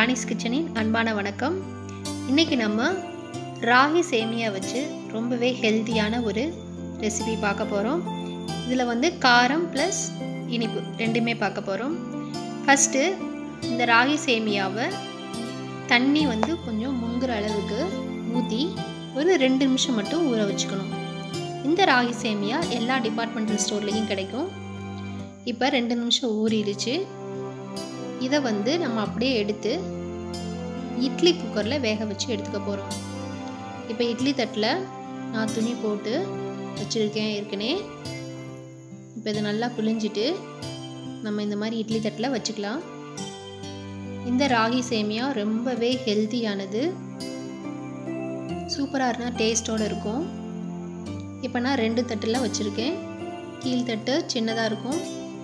ராணிஸ் கிச்சனின் அன்பான வணக்கம் இன்றைக்கி நம்ம ராகி சேமியா வச்சு ரொம்பவே ஹெல்த்தியான ஒரு ரெசிபி பார்க்க போகிறோம் இதில் வந்து காரம் ப்ளஸ் இனிப்பு ரெண்டுமே பார்க்க போகிறோம் ஃபஸ்ட்டு இந்த ராகி சேமியாவை தண்ணி வந்து கொஞ்சம் முங்குற அளவுக்கு ஊற்றி ஒரு ரெண்டு நிமிஷம் மட்டும் ஊற வச்சுக்கணும் இந்த ராகி சேமியா எல்லா டிபார்ட்மெண்டல் ஸ்டோர்லேயும் கிடைக்கும் இப்போ ரெண்டு நிமிஷம் ஊறிடுச்சு இதை வந்து நம்ம அப்படியே எடுத்து இட்லி குக்கரில் வேக வச்சு எடுத்துக்க போகிறோம் இப்போ இட்லி தட்டில் நான் துணி போட்டு வச்சுருக்கேன் ஏற்கனவே இப்போ இதை நல்லா புழிஞ்சிட்டு நம்ம இந்த மாதிரி இட்லி தட்டில் வச்சுக்கலாம் இந்த ராகி சேமியா ரொம்பவே ஹெல்த்தியானது சூப்பராக இருந்தால் டேஸ்ட்டோடு இருக்கும் இப்போ நான் ரெண்டு தட்டில் வச்சுருக்கேன் கீழ்த்தட்டு சின்னதாக இருக்கும்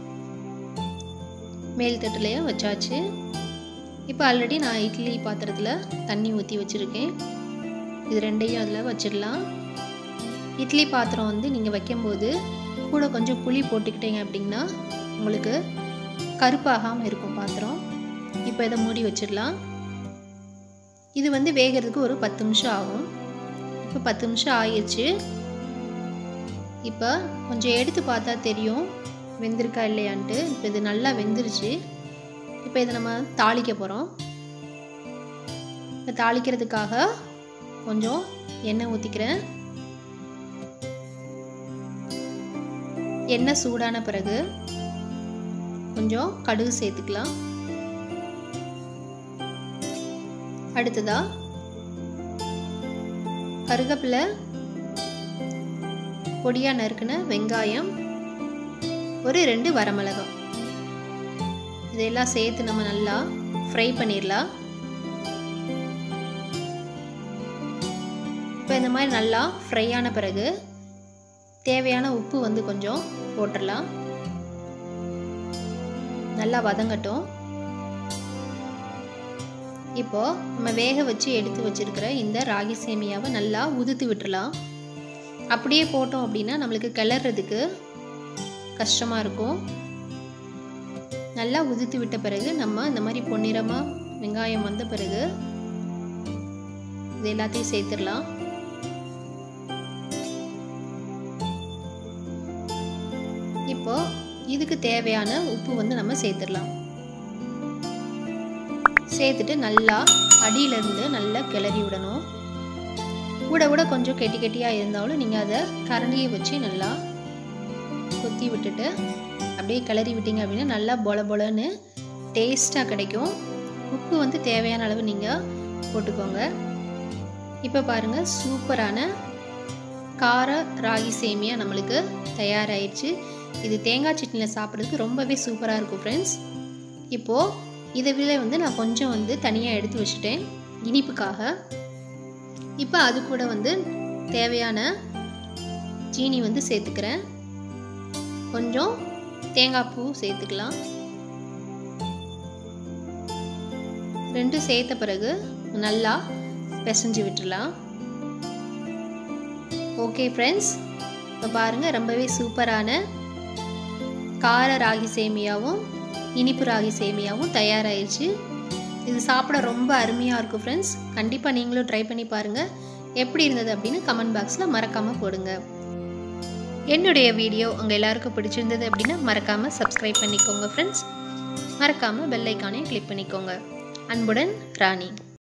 மேல் தட்டுலையும் வச்சாச்சு இப்போ ஆல்ரெடி நான் இட்லி பாத்திரத்தில் தண்ணி ஊற்றி வச்சுருக்கேன் இது ரெண்டையும் அதில் வச்சிடலாம் இட்லி பாத்திரம் வந்து நீங்கள் வைக்கும்போது கூட கொஞ்சம் புளி போட்டுக்கிட்டீங்க அப்படின்னா உங்களுக்கு கருப்பாகாமல் இருக்கும் பாத்திரம் இப்போ இதை மூடி வச்சிடலாம் இது வந்து வேகிறதுக்கு ஒரு பத்து நிமிஷம் ஆகும் இப்போ பத்து நிமிஷம் ஆயிடுச்சு இப்போ கொஞ்சம் எடுத்து பார்த்தா தெரியும் வெந்திருக்கா இல்லையான்ட்டு இப்போ இது நல்லா வெந்துருச்சு இப்போ இதை நம்ம தாளிக்க போகிறோம் இப்போ தாளிக்கிறதுக்காக கொஞ்சம் எண்ணெய் ஊற்றிக்கிறேன் எண்ணெய் சூடான பிறகு கொஞ்சம் கடுகு சேர்த்துக்கலாம் அடுத்ததா கருகப்பிலை பொடியாக நறுக்குன வெங்காயம் ஒரு ரெண்டு வரமிளகாய் இதெல்லாம் சேர்த்து நம்ம நல்லா ஃப்ரை பண்ணிடலாம் இப்போ இந்த மாதிரி நல்லா ஃப்ரை ஆன பிறகு தேவையான உப்பு வந்து கொஞ்சம் போட்டுடலாம் நல்லா வதங்கட்டும் இப்போ நம்ம வேக வச்சு எடுத்து வச்சிருக்கிற இந்த ராகி சேமியாவை நல்லா உதுத்து விட்டுறலாம் அப்படியே போட்டோம் அப்படின்னா நம்மளுக்கு கிளறதுக்கு கஷ்டமாக இருக்கும் நல்லா உதித்து விட்ட பிறகு நம்ம இந்த மாதிரி பொன்னிறமாக வெங்காயம் வந்த பிறகு இது எல்லாத்தையும் சேர்த்துடலாம் இப்போ இதுக்கு தேவையான உப்பு வந்து நம்ம சேர்த்துடலாம் சேர்த்துட்டு நல்லா அடியிலேருந்து நல்லா கிளறி விடணும் கூட கூட கொஞ்சம் கெட்டி கெட்டியாக இருந்தாலும் நீங்கள் அதை கரண்டியை வச்சு நல்லா கொத்தி விட்டுட்டு அப்படியே கிளறி விட்டீங்க அப்படின்னா நல்லா பொல பொலன்னு டேஸ்ட்டாக கிடைக்கும் உப்பு வந்து தேவையான அளவு நீங்கள் போட்டுக்கோங்க இப்போ பாருங்கள் சூப்பரான கார ராகி சேமியா நம்மளுக்கு தயாராகிடுச்சு இது தேங்காய் சட்னியில் சாப்பிட்றதுக்கு ரொம்பவே சூப்பராக இருக்கும் ஃப்ரெண்ட்ஸ் இப்போது இதை விட வந்து நான் கொஞ்சம் வந்து தனியாக எடுத்து வச்சுட்டேன் இனிப்புக்காக இப்போ அது கூட வந்து தேவையான சீனி வந்து சேர்த்துக்கிறேன் கொஞ்சம் தேங்காய் பூ சேர்த்துக்கலாம் ரெண்டும் சேர்த்த பிறகு நல்லா பிசைஞ்சு விட்டுடலாம் ஓகே ஃப்ரெண்ட்ஸ் இப்போ பாருங்கள் ரொம்பவே சூப்பரான கார ராகி சேமியாவும் இனிப்பு ராகி சேமியாவும் தயாராகிடுச்சு இது சாப்பிட ரொம்ப அருமையாக இருக்கும் ஃப்ரெண்ட்ஸ் கண்டிப்பாக நீங்களும் ட்ரை பண்ணி பாருங்கள் எப்படி இருந்தது அப்படின்னு கமெண்ட் பாக்ஸில் மறக்காமல் போடுங்க என்னுடைய வீடியோ உங்கள் எல்லாருக்கும் பிடிச்சிருந்தது அப்படின்னா மறக்காமல் சப்ஸ்கிரைப் பண்ணிக்கோங்க ஃப்ரெண்ட்ஸ் மறக்காமல் பெல் ஐக்கானையும் கிளிக் பண்ணிக்கோங்க அன்புடன் ராணி